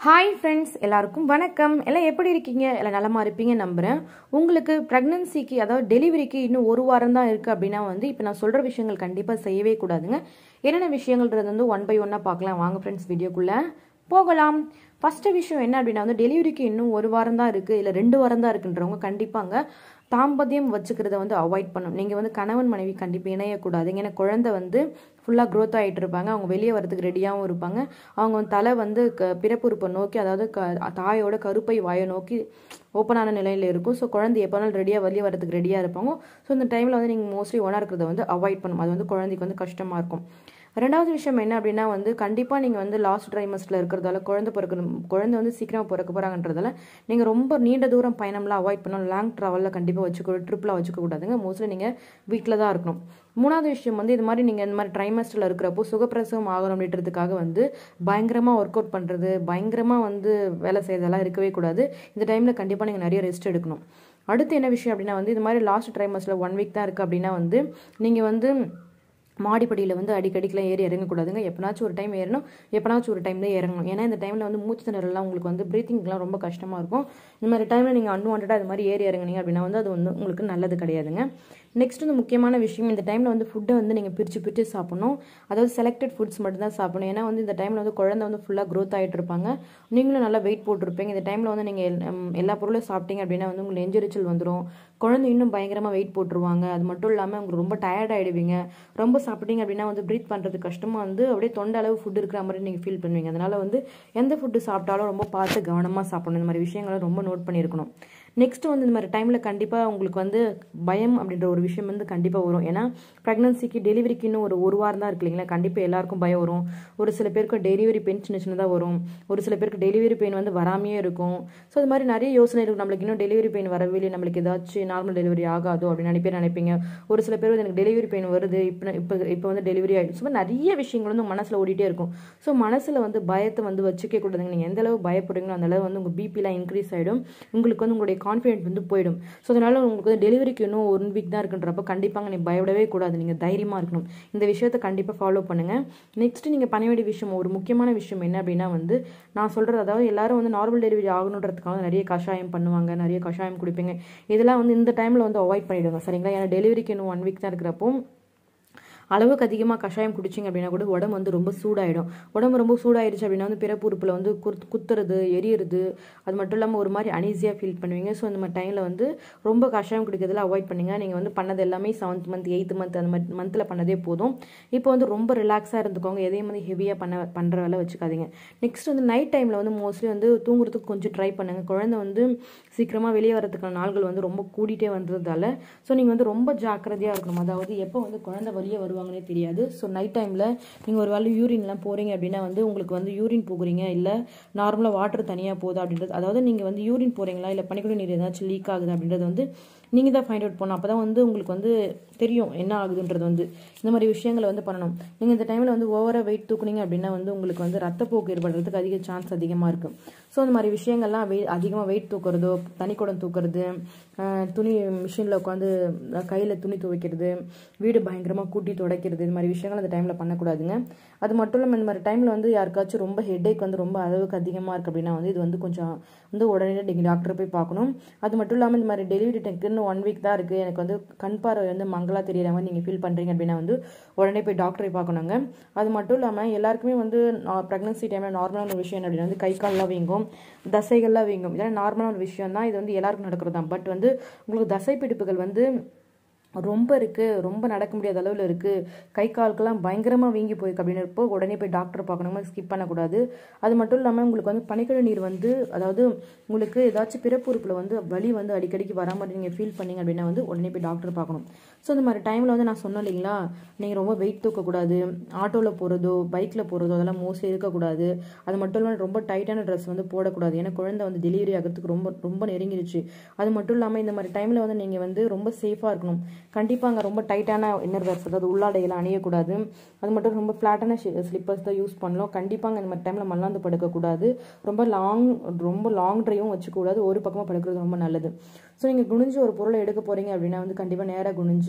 hi friends எல்லாருக்கும் வணக்கம் எல்லாம் எப்படி இருக்கீங்க எல்லாம் நலமா இருப்பீங்க நம்புகிறேன் உங்களுக்கு ப்ரெக்னன்சிக்கு அதாவது டெலிவரிக்கு இன்னும் ஒரு வாரம் தான் இருக்குது அப்படின்னா வந்து இப்போ நான் சொல்கிற விஷயங்கள் கண்டிப்பாக செய்யவே கூடாதுங்க என்னென்ன விஷயங்கள்ன்றது வந்து ஒன் பை ஒன்னாக பார்க்கலாம் வாங்க ஃப்ரெண்ட்ஸ் வீடியோக்குள்ளே போகலாம் ஃபஸ்ட்டு விஷயம் என்ன அப்படின்னா வந்து டெலிவரிக்கு இன்னும் ஒரு வாரம் தான் இருக்குது இல்லை ரெண்டு வாரம் தான் இருக்குன்றவங்க கண்டிப்பாங்க தாம்பத்தியம் வச்சுக்கிறத வந்து அவாய்ட் பண்ணணும் நீங்கள் வந்து கணவன் மனைவி கண்டிப்பாக இணையக்கூடாது ஏன்னா குழந்தை வந்து ஃபுல்லாக க்ரோத் ஆகிட்டு இருப்பாங்க அவங்க வெளியே வரதுக்கு ரெடியாகவும் இருப்பாங்க அவங்க வந்து தலை வந்து க பிறப்புறுப்பை நோக்கி அதாவது க தாயோட கருப்பை வாயை நோக்கி ஓப்பனான நிலையில் இருக்கும் ஸோ குழந்தை எப்போனாலும் ரெடியாக வெளியே வரதுக்கு ரெடியாக இருப்பாங்க ஸோ இந்த டைமில் வந்து நீங்கள் மோஸ்ட்லி ஒன்றா இருக்கிறத வந்து அவாய்ட் பண்ணணும் அது வந்து குழந்தைக்கு வந்து கஷ்டமாக இருக்கும் ரெண்டாவது விஷயம் என்ன அப்படின்னா வந்து கண்டிப்பாக நீங்கள் வந்து லாஸ்ட் ட்ரைமஸ்டில் இருக்கிறதால குழந்தை பிறக்கணும் குழந்தை வந்து சீக்கிரமாக பிறக்க போகிறாங்கன்றதால நீங்கள் ரொம்ப நீண்ட தூரம் பயணம்லாம் அவாய்ட் பண்ணணும் லாங் ட்ராவலில் கண்டிப்பாக வச்சுக்க ட்ரிப்பில் வச்சுக்க கூடாதுங்க மோஸ்ட்லி நீங்கள் வீட்டில் தான் இருக்கணும் மூணாவது விஷயம் வந்து இது மாதிரி நீங்கள் இந்த மாதிரி ட்ரைமஸ்டரில் இருக்கிறப்போ சுகப்பிரசவம் ஆகணும் அப்படின்றதுக்காக வந்து பயங்கரமாக ஒர்க் அவுட் பண்ணுறது பயங்கரமாக வந்து வேலை செய்யறதெல்லாம் இருக்கவே கூடாது இந்த டைமில் கண்டிப்பாக நீங்கள் நிறைய ரெஸ்ட் எடுக்கணும் அடுத்து என்ன விஷயம் அப்படின்னா வந்து இது மாதிரி லாஸ்ட் ட்ரைமஸ்டில் ஒன் வீக் தான் இருக்குது அப்படின்னா வந்து நீங்கள் வந்து மாடிப்படியில் வந்து அடிக்கடிக்கெலாம் ஏறி இறங்கக்கூடாதுங்க எப்போனாச்சும் ஒரு டைம் ஏறணும் எப்போனாச்சும் ஒரு டைம் தான் இறங்கணும் ஏன்னா இந்த டைமில் வந்து மூச்சு திணறலாம் உங்களுக்கு வந்து ப்ரீத்திங்லாம் ரொம்ப கஷ்டமாக இருக்கும் இந்த மாதிரி டைமில் நீங்கள் அன்வான்டாக அது மாதிரி ஏறி இறங்குனீங்க அப்படின்னா வந்து அது வந்து உங்களுக்கு நல்லது கிடையாதுங்க நெக்ஸ்ட் வந்து முக்கியமான விஷயம் இந்த டைமில் வந்து ஃபுட்டை வந்து நீங்கள் பிரித்து பிரித்து சாப்பிடணும் அதாவது செலக்டட் ஃபுட்ஸ் மட்டும் தான் சாப்பிடணும் ஏன்னா வந்து இந்த டைமில் வந்து குழந்தை வந்து ஃபுல்லாக க்ரோத் ஆகிட்டு இருப்பாங்க நீங்களும் நல்லா வெயிட் போட்டிருப்பீங்க இந்த டைமில் வந்து நீங்கள் எல்லா பொருளும் சாப்பிட்டீங்க அப்படின்னா வந்து உங்களுக்கு நெஞ்சரிச்சல் வந்துடும் குழந்தை இன்னும் பயங்கரமாக வெயிட் போட்டுருவாங்க அது மட்டும் இல்லாமல் உங்களுக்கு ரொம்ப டயர்ட் ஆகிடுவீங்க ரொம்ப சாப்பிட்டீங்க அப்படின்னா வந்து ப்ரீத் பண்ணுறது கஷ்டமாக வந்து அப்படியே தொண்டை அளவு ஃபுட் இருக்கிற மாதிரி நீங்கள் ஃபீல் பண்ணுவீங்க அதனால் வந்து எந்த ஃபுட்டு சாப்பிட்டாலும் ரொம்ப பார்த்து கவனமாக சாப்பிடணும் இந்த மாதிரி விஷயங்களை ரொம்ப நோட் பண்ணியிருக்கணும் நெக்ஸ்ட் வந்து இந்த மாதிரி டைமில் கண்டிப்பாக உங்களுக்கு வந்து பயம் அப்படின்ற ஒரு விஷயம் வந்து கண்டிப்பாக வரும் ஏன்னா ப்ரெக்னன்சிக்கு டெலிவரிக்கு இன்னும் ஒரு ஒரு வாரம் தான் இருக்கு இல்லைங்களா கண்டிப்பாக எல்லாருக்கும் பயம் வரும் ஒரு சில பேருக்கு டெலிவரி பெயின் சின்ன சின்னதாக வரும் ஒரு சில பேருக்கு டெலிவரி பெயின் வந்து வராமையே இருக்கும் ஸோ அது மாதிரி நிறைய யோசனை இருக்கும் நம்மளுக்கு இன்னும் டெலிவரி பெயின் வரவே இல்லை நம்மளுக்கு ஏதாச்சும் நார்மல் டெலிவரி ஆகாதோ அப்படின்னு நிறைய பேர் நினைப்பீங்க ஒரு சில பேர் வந்து எனக்கு டெலிவரி பெயின் வருது இப்போ இப்போ இப்போ வந்து டெலிவரி ஆகிடும் ஸோ நிறைய விஷயங்கள் வந்து மனசில் ஓடிட்டே இருக்கும் ஸோ மனசில் வந்து பயத்தை வந்து வச்சுக்க கூடாதுங்க நீங்கள் எந்த அளவு பயப்படுறீங்களோ அந்த அளவு வந்து உங்கள் பிபிலாம் இன்க்ரீஸ் ஆகிடும் உங்களுக்கு வந்து உங்களுடைய கான்ஃபிடென்ட் வந்து போயிடும் ஸோ அதனால் உங்களுக்கு வந்து டெலிவரிக்கு இன்னும் ஒன் வீக் தான் இருக்குன்றப்ப கண்டிப்பாக நீங்கள் பயப்படவே கூடாது நீங்கள் தைரியமாக இருக்கணும் இந்த விஷயத்தை கண்டிப்பாக ஃபாலோ பண்ணுங்கள் நெக்ஸ்ட் நீங்கள் பண்ண வேண்டிய விஷயம் ஒரு முக்கியமான விஷயம் என்ன அப்படின்னா வந்து நான் சொல்கிறது அதாவது எல்லாரும் வந்து நார்மல் டெலிவரி ஆகணுன்றதுக்காக நிறைய கஷாயம் பண்ணுவாங்க நிறைய கஷாயம் குடிப்பீங்க இதெல்லாம் வந்து இந்த டைமில் வந்து அவாய்ட் பண்ணிவிடுங்க சரிங்களா ஏன்னா டெலிவரிக்கு இன்னும் ஒன் வீக் தான் இருக்கிறப்போ அளவுக்கு அதிகமாக கஷாயம் குடிச்சிங்க அப்படின்னா கூட உடம்பு வந்து ரொம்ப சூடாயிடும் உடம்பு ரொம்ப சூடாயிருச்சு அப்படின்னா வந்து பிறப்பு உறுப்பில் வந்து குத் குத்துறது எரியுறது அது மட்டும் இல்லாமல் ஒரு மாதிரி அனீஸியாக ஃபீல் பண்ணுவீங்க ஸோ அந்த மாதிரி டைமில் வந்து ரொம்ப கஷாயம் குடிக்கிறதுல அவாய்ட் பண்ணுங்க நீங்கள் வந்து பண்ணது எல்லாமே செவன்த் மந்த் எயித்து மந்த் அந்த மாதிரி மந்தில் பண்ணதே போதும் இப்போ வந்து ரொம்ப ரிலாக்ஸாக இருந்துக்கோங்க எதையும் வந்து ஹெவியாக பண்ண பண்ணுற வேலை வச்சுக்காதீங்க நெக்ஸ்ட் வந்து நைட் டைமில் வந்து மோஸ்ட்லி வந்து தூங்குறதுக்கு கொஞ்சம் ட்ரை பண்ணுங்கள் குழந்தை வந்து சீக்கிரமாக வெளியே வரதுக்கான நாள்கள் வந்து ரொம்ப கூடிட்டே வந்ததால ஸோ நீங்கள் வந்து ரொம்ப ஜாக்கிரதையாக இருக்கணும் அதாவது எப்போ வந்து குழந்தை வெளியே வருவாங்க போவாங்கன்னே தெரியாது ஸோ நைட் டைமில் நீங்கள் ஒரு வேளை யூரின்லாம் போகிறீங்க அப்படின்னா வந்து உங்களுக்கு வந்து யூரின் போகிறீங்க இல்லை நார்மலாக வாட்டர் தனியாக போகுதா அப்படின்றது அதாவது நீங்கள் வந்து யூரின் போகிறீங்களா இல்லை பனிக்குடி நீர் ஏதாச்சும் லீக் ஆகுது அப்படின்றது வந்து நீங்கள் தான் ஃபைண்ட் அவுட் பண்ணணும் அப்போ தான் வந்து உங்களுக்கு வந்து தெரியும் என்ன ஆகுதுன்றது வந்து இந்த மாதிரி விஷயங்களை வந்து பண்ணணும் நீங்கள் இந்த டைமில் வந்து ஓவராக வெயிட் தூக்குனீங்க அப்படின்னா வந்து உங்களுக்கு வந்து ரத்தப்போக்கு ஏற்படுறதுக்கு அதிக சான்ஸ் அதிகமாக இருக்கும் ஸோ இந்த மாதிரி விஷயங்கள்லாம் வெயிட் அதிகமாக வெயிட் தூக்குறதோ தனிக்குடம் தூக்குறது துணி மிஷினில் உட்காந்து கையில் துணி துவைக்கிறது வீடு பயங்கரமாக கூட்டி துடைக்கிறது இது மாதிரி விஷயங்கள் அந்த டைமில் பண்ணக்கூடாதுங்க அது மட்டும் இல்லாமல் இந்த மாதிரி டைமில் வந்து யாருக்காச்சும் ரொம்ப ஹெட்டேக் வந்து ரொம்ப அளவுக்கு அதிகமாக இருக்குது அப்படின்னா வந்து இது வந்து கொஞ்சம் வந்து உடனே நீங்கள் டாக்டரை போய் பார்க்கணும் அது மட்டும் இல்லாமல் இந்த மாதிரி டெலிவரி டெக்குன்னு ஒன் வீக் தான் இருக்குது எனக்கு வந்து கண் பார்வை வந்து மங்களாக தெரியற மாதிரி நீங்கள் ஃபீல் பண்ணுறீங்க அப்படின்னா வந்து உடனே போய் டாக்டரை பார்க்கணுங்க அது மட்டும் இல்லாமல் எல்லாருக்குமே வந்து ப்ரெக்னன்சி டைமில் நார்மலான ஒரு விஷயம் அப்படின்னா வந்து கை கால்லாம் வீங்கும் தசைகள்லாம் வீங்கும் இதெல்லாம் நார்மலான ஒரு விஷயம் தான் இது வந்து எல்லாருக்கும் நடக்கிறது தான் பட் வந்து உங்களுக்கு தசை பிடிப்புகள் வந்து ரொம்ப இருக்குது ரொம்ப நடக்க முடியாத அளவில் இருக்குது கை கால்க்கெல்லாம் பயங்கரமாக வீங்கி போயிருக்கு அப்படின்னு இருப்போ உடனே போய் டாக்டர் பார்க்கணுமா ஸ்கிப் பண்ணக்கூடாது அது மட்டும் இல்லாமல் உங்களுக்கு வந்து பனிக்கழு நீர் வந்து அதாவது உங்களுக்கு ஏதாச்சும் பிறப்புறுப்பில் வந்து வலி வந்து அடிக்கடிக்கு வர மாதிரி நீங்கள் ஃபீல் பண்ணீங்க அப்படின்னா வந்து உடனே போய் டாக்டர் பார்க்கணும் ஸோ இந்த மாதிரி டைமில் வந்து நான் சொன்னேன் இல்லைங்களா நீங்கள் ரொம்ப வெயிட் தூக்கக்கூடாது ஆட்டோவில் போகிறதோ பைக்கில் போகிறதோ அதெல்லாம் மோஸ்ட்லி இருக்கக்கூடாது அது மட்டும் இல்லாமல் ரொம்ப டைட்டான ட்ரெஸ் வந்து போடக்கூடாது ஏன்னா குழந்தை வந்து டெலிவரி ஆகிறதுக்கு ரொம்ப ரொம்ப நெருங்கிருச்சு அது மட்டும் இல்லாமல் இந்த மாதிரி டைமில் வந்து நீங்கள் வந்து ரொம்ப சேஃபாக இருக்கணும் கண்டிப்பாக அங்கே ரொம்ப டைட்டான இன்னர் வேர்ஸ் அதாவது உள்ளாடையெல்லாம் அணியக்கூடாது அது மட்டும் ரொம்ப ஃப்ளாட்டான ஸ்லிப்பர்ஸ் தான் யூஸ் பண்ணலாம் கண்டிப்பாக இந்த மாதிரி டைமில் மல்லாந்து படுக்கக்கூடாது ரொம்ப லாங் ரொம்ப லாங் ட்ரைவும் வச்சுக்கூடாது ஒரு பக்கமாக படுக்கிறது ரொம்ப நல்லது ஸோ நீங்கள் குனிஞ்சு ஒரு பொருளை எடுக்க போகிறீங்க அப்படின்னா வந்து கண்டிப்பாக நேராக குனிஞ்சு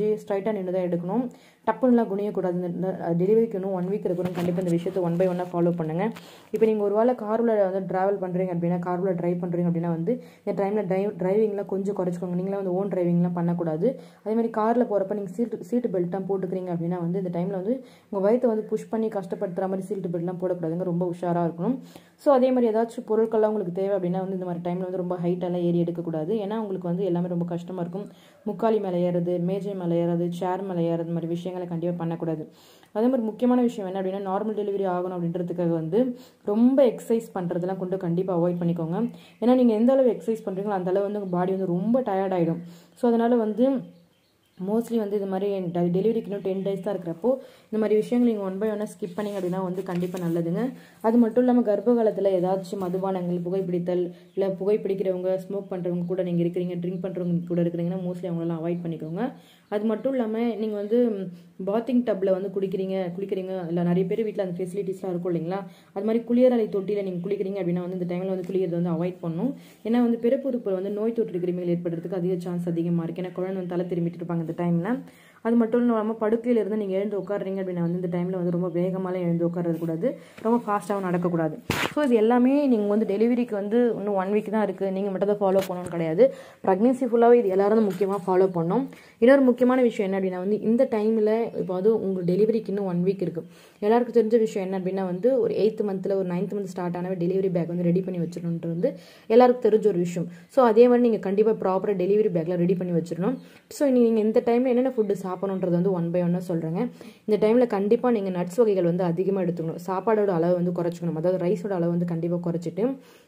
செஞ்சு ஸ்ட்ரைட்டாக நின்று தான் எடுக்கணும் டப்புன்னுலாம் குனியக்கூடாது இந்த டெலிவரிக்கு இன்னும் ஒன் வீக் இருக்கணும் கண்டிப்பாக இந்த விஷயத்தை ஒன் பை ஒன்னாக ஃபாலோ பண்ணுங்கள் இப்போ நீங்கள் ஒரு வேளை காரில் வந்து ட்ராவல் பண்ணுறீங்க அப்படின்னா காரில் ட்ரைவ் பண்ணுறீங்க அப்படின்னா வந்து இந்த டைமில் ட்ரைவ் டிரைவிங்லாம் கொஞ்சம் குறைச்சிக்கோங்க நீங்களே வந்து ஓன் டிரைவிங்லாம் பண்ணக்கூடாது அதே மாதிரி காரில் போகிறப்ப நீங்கள் சீட்டு சீட்டு பெல்ட்லாம் போட்டுக்கிறீங்க அப்படின்னா வந்து இந்த டைமில் வந்து உங்கள் வயிற்றை வந்து புஷ் பண்ணி கஷ்டப்படுத்துகிற மாதிரி சீட்டு பெல்ட்லாம் போடக்கூடாதுங்க ரொம்ப உஷாராக இருக்கணும் ஸோ அதே மாதிரி ஏதாச்சும் பொருட்கள்லாம் உங்களுக்கு தேவை அப்படின்னா வந்து இந்த மாதிரி டைமில் வந்து ரொம்ப ஹைட்டெல்லாம் ஏறி எடுக்கக்கூடாது ஏன்னா உங்களுக்கு வந்து எல்லாமே ரொம்ப கஷ்டமாக இருக்கும் முக்காலி மேலே ஏறது மேஜை மேலே ஏறது சேர் மேலே ஏறது மாதிரி விஷயங்களை கண்டிப்பாக பண்ணக்கூடாது அதே மாதிரி முக்கியமான விஷயம் என்ன அப்படின்னா நார்மல் டெலிவரி ஆகணும் அப்படின்றதுக்காக வந்து ரொம்ப எக்ஸசைஸ் பண்ணுறதுலாம் கொண்டு கண்டிப்பாக அவாய்ட் பண்ணிக்கோங்க ஏன்னா நீங்கள் எந்த அளவு எக்ஸசைஸ் பண்ணுறீங்களோ அந்த அளவு வந்து உங்கள் பாடி வந்து ரொம்ப டயர்ட் ஆகிடும் ஸோ அதனால் வந்து மோஸ்ட்லி வந்து இது மாதிரி டெலிவரிக்கு இன்னும் டென் டேஸ் தான் இருக்கிறப்போ இந்த மாதிரி விஷயங்கள் நீங்கள் ஒன் பை ஒன்னாக ஸ்கிப் பண்ணிங்க அப்படின்னா வந்து கண்டிப்பாக நல்லதுங்க அது மட்டும் இல்லாமல் கர்ப்ப காலத்தில் ஏதாச்சும் மதுபானங்கள் புகைப்பிடித்தல் இல்லை புகைப்பிடிக்கிறவங்க ஸ்மோக் பண்ணுறவங்க கூட நீங்கள் இருக்கிறீங்க ட்ரிங்க் பண்ணுறவங்க கூட இருக்கிறீங்கன்னா மோஸ்ட்லி அவங்களெல்லாம் அவாய்ட் பண்ணிக்கோங்க அது மட்டும் இல்லாமல் நீங்கள் வந்து பாத்திங் டப்பில் வந்து குடிக்கிறீங்க குளிக்கிறீங்க இல்லை நிறைய பேர் வீட்டில் அந்த ஃபெசிலிட்டிஸ்லாம் இருக்கும் இல்லைங்களா அது மாதிரி குளியலறை தொட்டியில் நீங்கள் குளிக்கிறீங்க அப்படின்னா வந்து இந்த டைமில் வந்து குளிக்கிறத வந்து அவாய்ட் பண்ணணும் ஏன்னா வந்து பிறப்புறுப்பு வந்து நோய் தொற்று கிருமிகள் ஏற்படுறதுக்கு அதிக சான்ஸ் அதிகமாக இருக்குது ஏன்னா குழந்தை வந்து தலை திரும்பிட்டு இருப்பாங்க இந்த டைமில் அது மட்டும் இல்லாமல் படுக்கையில் இருந்து நீங்கள் எழுந்து உட்காடுறீங்க அப்படின்னா வந்து இந்த டைமில் வந்து ரொம்ப வேகமாலாம் எழுந்து உட்காரது கூடாது ரொம்ப ஃபாஸ்ட்டாகவும் நடக்கக்கூடாது ஸோ இது எல்லாமே நீங்கள் வந்து டெலிவரிக்கு வந்து இன்னும் ஒன் வீக் தான் இருக்குது நீங்கள் மட்டும் தான் ஃபாலோ பண்ணணும்னு கிடையாது ப்ரெக்னென்சி ஃபுல்லாகவே இது எல்லாரும் தான் முக்கியமாக ஃபாலோ பண்ணணும் இன்னொரு முக்கியமான விஷயம் என்ன அப்படின்னா வந்து இந்த டைமில் இப்போ அது உங்கள் டெலிவரிக்கு இன்னும் ஒன் வீக் இருக்குது எல்லாருக்கும் தெரிஞ்ச விஷயம் என்ன அப்படின்னா வந்து ஒரு எயித்து மந்தில் ஒரு நைன்த் மந்த் ஸ்டார்ட் ஆனவே டெலிவரி பேக் வந்து ரெடி பண்ணி வச்சிடணுன்றது வந்து எல்லாருக்கும் தெரிஞ்ச ஒரு விஷயம் ஸோ அதே மாதிரி நீங்கள் கண்டிப்பாக ப்ராப்பராக டெலிவரி பேக்கில் ரெடி பண்ணி வச்சிடணும் ஸோ நீங்கள் இந்த டைமில் என்னென்ன ஃபுட்டு சாப்பிடணுன்றது வந்து ஒன் பை ஒன்னாக சொல்கிறேங்க இந்த டைமில் கண்டிப்பாக நீங்கள் நட்ஸ் வகைகள் வந்து அதிகமாக எடுத்துக்கணும் சாப்பாடோட அளவு வந்து குறைச்சிக்கணும் அதாவது ரைஸோட அளவு வந்து கண்டிப்பாக குறைச்சிட்டு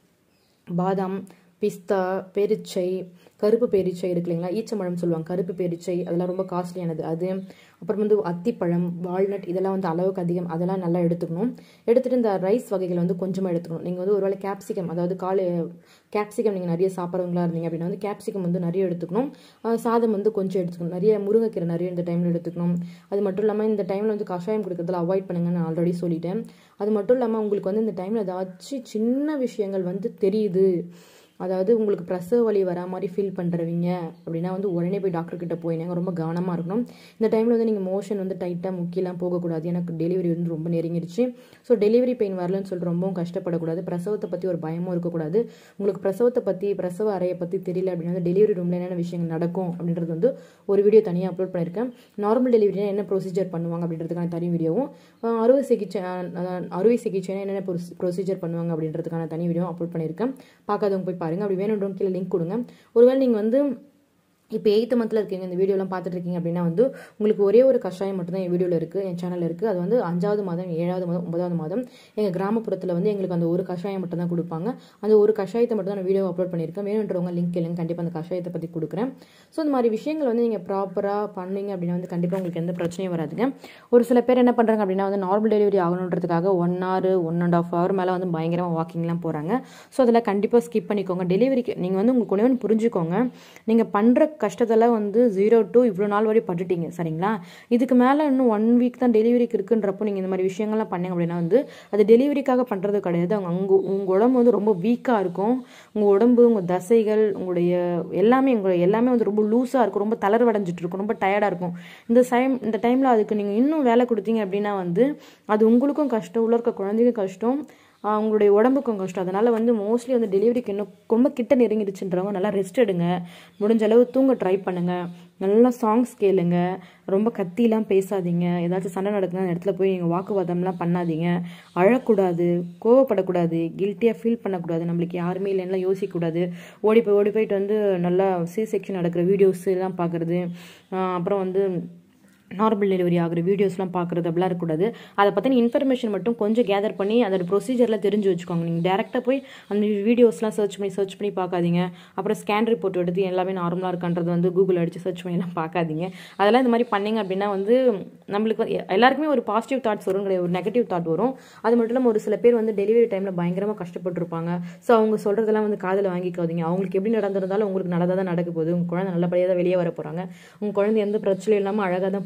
பாதாம் பிஸ்தா பெரிச்சை கருப்பு பேரிச்சை இருக்கு இல்லைங்களா ஈச்சம்பழம் சொல்லுவாங்க கருப்பு பேரிச்சை அதெல்லாம் ரொம்ப காஸ்ட்லியானது அது அப்புறம் வந்து அத்திப்பழம் வால்நட் இதெல்லாம் வந்து அளவுக்கு அதிகம் அதெல்லாம் நல்லா எடுத்துக்கணும் எடுத்துகிட்டு இந்த ரைஸ் வகைகள் வந்து கொஞ்சமாக எடுத்துக்கணும் நீங்கள் வந்து ஒருவேளை கேப்சிகம் அதாவது காலை கேப்சிகம் நீங்கள் நிறைய சாப்பிட்றவங்களா இருந்தீங்க அப்படின்னா வந்து கேப்சிகம் வந்து நிறைய எடுத்துக்கணும் சாதம் வந்து கொஞ்சம் எடுத்துக்கணும் நிறைய முருங்கைக்கீரை நிறைய இந்த டைமில் எடுத்துக்கணும் அது மட்டும் இல்லாமல் இந்த டைமில் வந்து கஷாயம் கொடுக்கறதுல அவாய்ட் பண்ணுங்கன்னு நான் ஆல்ரெடி சொல்லிட்டேன் அது மட்டும் இல்லாமல் உங்களுக்கு வந்து இந்த டைமில் ஏதாச்சும் சின்ன விஷயங்கள் வந்து தெரியுது அதாவது உங்களுக்கு பிரசவ வலி வரா மாதிரி ஃபீல் பண்ணுறவங்க அப்படின்னா வந்து உடனே போய் டாக்டர் கிட்ட போயினாங்க ரொம்ப கவனமாக இருக்கணும் இந்த டைமில் வந்து நீங்கள் மோஷன் வந்து டைட்டாக முக்கியெல்லாம் போகக்கூடாது எனக்கு டெலிவரி வந்து ரொம்ப நெருங்கிடுச்சு ஸோ டெலிவரி பெயின் வரலன்னு சொல்லிட்டு ரொம்பவும் கஷ்டப்படக்கூடாது பிரசவத்தை பற்றி ஒரு பயமும் இருக்கக்கூடாது உங்களுக்கு பிரசவத்தை பற்றி பிரசவ அறையை பற்றி தெரியல அப்படின்னா வந்து டெலிவரி ரூமில் என்னென்ன விஷயங்கள் நடக்கும் அப்படின்றது வந்து ஒரு வீடியோ தனியாக அப்லோட் பண்ணியிருக்கேன் நார்மல் டெலிவரினா என்ன ப்ரொசீஜர் பண்ணுவாங்க அப்படின்றதுக்கான தனி வீடியோவும் அறுவை சிகிச்சை அறுவை சிகிச்சைனா என்னென்ன ப்ரொசீஜர் பண்ணுவாங்க அப்படின்றதுக்கான தனி வீடியோ அப்லோட் பண்ணியிருக்கேன் பார்க்காதவங்க போய் பாருங்கள் அப்படி வேணுன்றவங்க கீழே லிங்க் கொடுங்க ஒருவேளை நீங்கள் வந்து இப்போ எயித்து மந்தில் இருக்கீங்க இந்த வீடியோலாம் பார்த்துட்டு இருக்கீங்க அப்படின்னா வந்து உங்களுக்கு ஒரே ஒரு கஷாயம் மட்டும் தான் என் வீடியோவில் இருக்குது என் சேனலில் இருக்குது அது வந்து அஞ்சாவது மாதம் ஏழாவது மாதம் ஒன்பதாவது மாதம் எங்கள் கிராமப்புறத்தில் வந்து எங்களுக்கு அந்த ஒரு கஷாயம் மட்டும் தான் கொடுப்பாங்க அந்த ஒரு கஷாயத்தை மட்டும் தான் நான் வீடியோ அப்லோட் பண்ணியிருக்கேன் வேணுன்றவங்க லிங்க் கேளுங்க கண்டிப்பாக அந்த கஷாயத்தை பற்றி கொடுக்குறேன் ஸோ இந்த மாதிரி விஷயங்கள் வந்து நீங்கள் ப்ராப்பராக பண்ணீங்க அப்படின்னா வந்து கண்டிப்பாக உங்களுக்கு எந்த பிரச்சனையும் வராதுங்க ஒரு சில பேர் என்ன பண்ணுறாங்க அப்படின்னா வந்து நார்மல் டெலிவரி ஆகணுன்றதுக்காக one hour one and half hour மேலே வந்து பயங்கரமாக வாக்கிங்லாம் போகிறாங்க ஸோ அதில் கண்டிப்பாக ஸ்கிப் பண்ணிக்கோங்க டெலிவரிக்கு நீங்கள் வந்து உங்களுக்கு ஒன்று புரிஞ்சுக்கோங்க நீங்கள் பண்ணுற கஷ்டத்தெல்லாம் வந்து ஜீரோ டு இவ்வளோ நாள் வரை பட்டுட்டீங்க சரிங்களா இதுக்கு மேலே இன்னும் ஒன் வீக் தான் டெலிவரிக்கு இருக்குன்றப்போ நீங்கள் இந்த மாதிரி விஷயங்கள்லாம் பண்ணீங்க அப்படின்னா வந்து அது டெலிவரிக்காக பண்ணுறது கிடையாது அவங்க அங்கே உங்கள் உடம்பு வந்து ரொம்ப வீக்காக இருக்கும் உங்கள் உடம்பு உங்கள் தசைகள் உங்களுடைய எல்லாமே உங்களுடைய எல்லாமே வந்து ரொம்ப லூஸாக இருக்கும் ரொம்ப தளர்வடைஞ்சிட்டு இருக்கும் ரொம்ப டயர்டாக இருக்கும் இந்த டைம் இந்த டைமில் அதுக்கு நீங்கள் இன்னும் வேலை கொடுத்தீங்க அப்படின்னா வந்து அது உங்களுக்கும் கஷ்டம் உள்ள இருக்க குழந்தைக்கும் கஷ்டம் அவங்களுடைய உடம்புக்கும் கஷ்டம் அதனால் வந்து மோஸ்ட்லி வந்து டெலிவரிக்கு இன்னும் ரொம்ப கிட்ட நெருங்கிடுச்சுன்றவங்க நல்லா ரெஸ்ட் எடுங்க முடிஞ்ச அளவு தூங்க ட்ரை பண்ணுங்கள் நல்லா சாங்ஸ் கேளுங்க ரொம்ப கத்திலாம் பேசாதீங்க ஏதாச்சும் சண்டை நடக்குது அந்த இடத்துல போய் நீங்கள் வாக்குவாதம்லாம் பண்ணாதீங்க அழக்கூடாது கோவப்படக்கூடாது கில்ட்டியாக ஃபீல் பண்ணக்கூடாது நம்மளுக்கு யாருமே இல்லைன்னா யோசிக்கக்கூடாது ஓடி போய் ஓடி போயிட்டு வந்து நல்லா சி செக்ஷன் நடக்கிற வீடியோஸ் எல்லாம் பார்க்குறது அப்புறம் வந்து நார்மல் டெலிவரி ஆகிற வீடியோஸ்லாம் பார்க்குறது அப்படிலாம் இருக்கக்கூடாது அதை பற்றின இன்ஃபர்மேஷன் மட்டும் கொஞ்சம் கேதர் பண்ணி அதோட ப்ரொசீஜர்லாம் தெரிஞ்சு வச்சுக்கோங்க நீங்கள் டேரெக்டாக போய் அந்த வீடியோஸ்லாம் சர்ச் பண்ணி சர்ச் பண்ணி பார்க்காதீங்க அப்புறம் ஸ்கேன் ரிப்போர்ட் எடுத்து எல்லாமே நார்மலாக இருக்கான்றது வந்து கூகுள் அடித்து சர்ச் பண்ணிலாம் பார்க்காதீங்க அதெல்லாம் இந்த மாதிரி பண்ணிங்க அப்படின்னா வந்து நம்மளுக்கு வந்து எல்லாருக்குமே ஒரு பாசிட்டிவ் தாட்ஸ் வரும் கிடையாது ஒரு நெகட்டிவ் தாட் வரும் அது மட்டும் இல்லாமல் ஒரு சில பேர் வந்து டெலிவரி டைமில் பயங்கரமாக கஷ்டப்பட்டுருப்பாங்க ஸோ அவங்க சொல்கிறதெல்லாம் வந்து காதில் வாங்கிக்காதீங்க அவங்களுக்கு எப்படி நடந்திருந்தாலும் உங்களுக்கு நல்லதாக தான் நடக்க போகுது உங்கள் குழந்தை நல்லபடியாக தான் வெளியே வர போகிறாங்க உங்கள் குழந்தை எந்த பிரச்சனையும் இல்லாமல் அழகாக தான்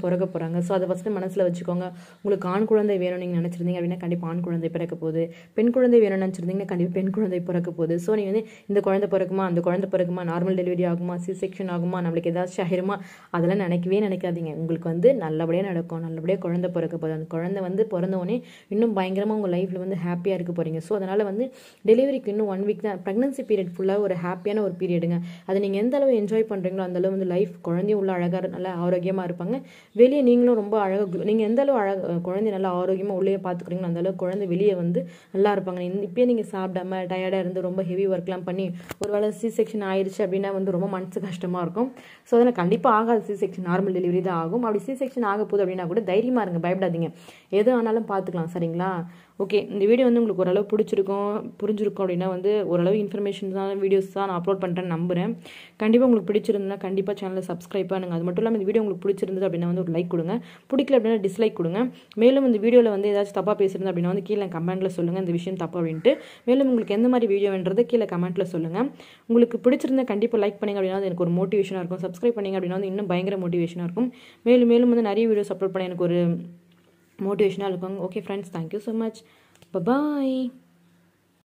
பிறக்க போகிறாங்க ஸோ அதை ஃபஸ்ட்டு மனசில் வச்சுக்கோங்க உங்களுக்கு ஆண் குழந்தை வேணும் நீங்கள் நினச்சிருந்தீங்க அப்படின்னா கண்டிப்பாக ஆண் குழந்தை பிறக்க போகுது பெண் குழந்தை வேணும்னு நினச்சிருந்தீங்கன்னா கண்டிப்பாக பெண் குழந்தை பிறக்க போகுது ஸோ நீங்கள் வந்து இந்த குழந்தை பிறக்குமா அந்த குழந்தை பிறக்குமா நார்மல் டெலிவரி ஆகுமா சி செக்ஷன் ஆகுமா நம்மளுக்கு ஏதாச்சும் ஆயிருமா அதெல்லாம் நினைக்கவே நினைக்காதீங்க உங்களுக்கு வந்து நல்லபடியாக நடக்கும் நல்லபடியாக குழந்தை பிறக்க போகுது அந்த குழந்தை வந்து பிறந்தவொடனே இன்னும் பயங்கரமாக உங்கள் லைஃப்பில் வந்து ஹாப்பியாக இருக்க போகிறீங்க ஸோ அதனால் வந்து டெலிவரிக்கு இன்னும் ஒன் வீக் தான் ப்ரெக்னன்சி பீரியட் ஃபுல்லாக ஒரு ஹாப்பியான ஒரு பீரியடுங்க அதை நீங்கள் எந்த அளவு என்ஜாய் பண்ணுறீங்களோ அந்த அளவு வந்து லைஃப் குழந்தையும் உள்ள அழகாக நல்லா ஆரோக்கியமாக இருப்பாங்க வெளியே நீங்களும் ரொம்ப அழகாக நீங்கள் எந்த அளவு அழக குழந்தை நல்லா ஆரோக்கியமாக உள்ளே பார்த்துக்கிறீங்களோ அந்த அளவு குழந்தை வெளியே வந்து நல்லா இருப்பாங்க இந்த- இப்பயே நீங்கள் சாப்பிடாம டயர்டாக இருந்து ரொம்ப ஹெவி ஒர்க்லாம் பண்ணி ஒரு வேளை சி செக்ஷன் ஆயிடுச்சு அப்படின்னா வந்து ரொம்ப மனசு கஷ்டமாக இருக்கும் ஸோ அதில் கண்டிப்பாக ஆகாது சி செக்ஷன் நார்மல் டெலிவரி தான் ஆகும் அப்படி சி செக்ஷன் ஆக போகுது அப்படின்னா கூட தைரியமாக இருங்க பயப்படாதீங்க எது ஆனாலும் பார்த்துக்கலாம் சரிங்களா ஓகே இந்த வீடியோ வந்து உங்களுக்கு ஓரளவு பிடிச்சிருக்கும் புரிஞ்சிருக்கும் அப்படின்னா வந்து ஓரளவு இன்ஃபர்மேஷன் தான் வீடியோஸ் தான் நான் அப்லோட் பண்ணுறேன்னு நம்புறேன் கண்டிப்பாக உங்களுக்கு பிடிச்சிருந்தா கண்டிப்பாக சேனலை சப்ஸ்கிரைப் பண்ணுங்க அது மட்டும் இல்லாமல் இந்த வீடியோ உங்களுக்கு பிடிச்சிருந்தது அப்படின்னா வந்து ஒரு லைக் கொடுங்க பிடிக்கல அப்படின்னா டிஸ்லைக் கொடுங்க மேலும் இந்த வீடியோவில் வந்து ஏதாச்சும் தப்பாக பேசுறது அப்படின்னா வந்து கீழே கமெண்ட்டில் சொல்லுங்கள் இந்த விஷயம் தப்பு அப்படின்ட்டு மேலும் உங்களுக்கு எந்த மாதிரி வீடியோ வேண்டது கீழே கமெண்ட்டில் சொல்லுங்கள் உங்களுக்கு பிடிச்சிருந்தா கண்டிப்பாக லைக் பண்ணுங்க அப்படின்னா அது எனக்கு ஒரு மோட்டிவேஷனாக இருக்கும் சப்ஸ்கிரைப் பண்ணீங்க அப்படின்னா வந்து இன்னும் பயங்கர மோட்டிவேஷனாக இருக்கும் மேலும் மேலும் வந்து நிறைய வீடியோஸ் அப்லோட் பண்ண எனக்கு ஒரு மோட்டிவேஷனாக இருக்கும் okay friends thank you so much bye bye